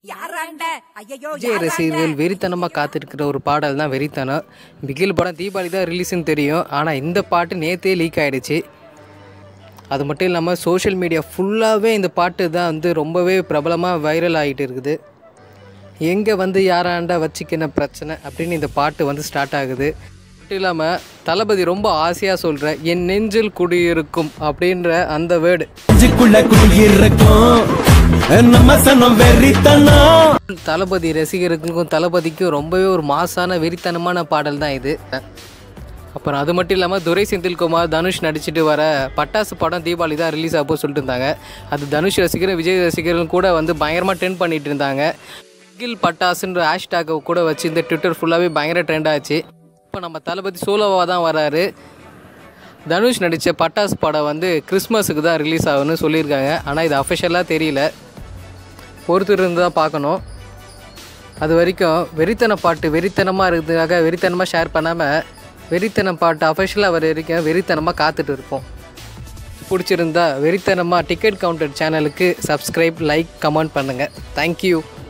யாராண்ட ஐயோ விஜய் ரசிகர்கள் வெறித்தனமாக காத்திருக்கிற ஒரு பாடல் தான் வெறித்தனம் பிகில் படம் தீபாவளி தான் ரிலீஸ்னு தெரியும் ஆனால் இந்த பாட்டு நேற்றே லீக் ஆயிடுச்சு அது மட்டும் இல்லாமல் சோஷியல் மீடியா ஃபுல்லாகவே இந்த பாட்டு தான் வந்து ரொம்பவே பிரபலமாக வைரல் ஆகிட்டு இருக்குது எங்கே வந்து யாராண்டா வச்சுக்கின பிரச்சனை அப்படின்னு இந்த பாட்டு வந்து ஸ்டார்ட் ஆகுது மட்டும் இல்லாமல் தளபதி ரொம்ப ஆசையாக சொல்கிற என் நெஞ்சில் குடியிருக்கும் அப்படின்ற அந்த வேர்டு நெஞ்சுக்குள்ள குடியிருக்கும் நம்ம சனம் வெறித்தனம் தளபதி ரசிகர்களுக்கும் தளபதிக்கும் ரொம்பவே ஒரு மாசான வெறித்தனமான பாடல் தான் இது அப்புறம் அது மட்டும் இல்லாமல் துரை செந்தில்குமார் தனுஷ் நடிச்சிட்டு வர பட்டாசு படம் தீபாவளி தான் ரிலீஸ் ஆகும் சொல்லிட்டு இருந்தாங்க அது தனுஷ் ரசிகரும் விஜய் ரசிகரும் கூட வந்து பயங்கரமாக ட்ரெண்ட் பண்ணிட்டு இருந்தாங்க கில் பட்டாசுன்ற ஹேஷ்டேக்கை கூட வச்சு இந்த ட்விட்டர் ஃபுல்லாகவே பயங்கர ட்ரெண்ட் ஆச்சு இப்போ நம்ம தளபதி சோலோவாக தான் வராரு தனுஷ் நடித்த பட்டாசு படம் வந்து கிறிஸ்மஸுக்கு தான் ரிலீஸ் ஆகும்னு சொல்லியிருக்காங்க ஆனால் இது அஃபிஷியலாக தெரியல பொறுத்து இருந்து தான் பார்க்கணும் அது வரைக்கும் வெறித்தன பாட்டு வெறித்தனமாக இருக்கிறதுக்காக வெறித்தனமாக ஷேர் பண்ணாமல் வெறித்தனம் பாட்டு அஃபிஷியலாக வர வரைக்கும் வெறித்தனமாக காத்துட்டு இருப்போம் பிடிச்சிருந்தா வெறித்தனமாக டிக்கெட் கவுண்டர் சேனலுக்கு சப்ஸ்கிரைப் லைக் கமெண்ட் பண்ணுங்கள் தேங்க்யூ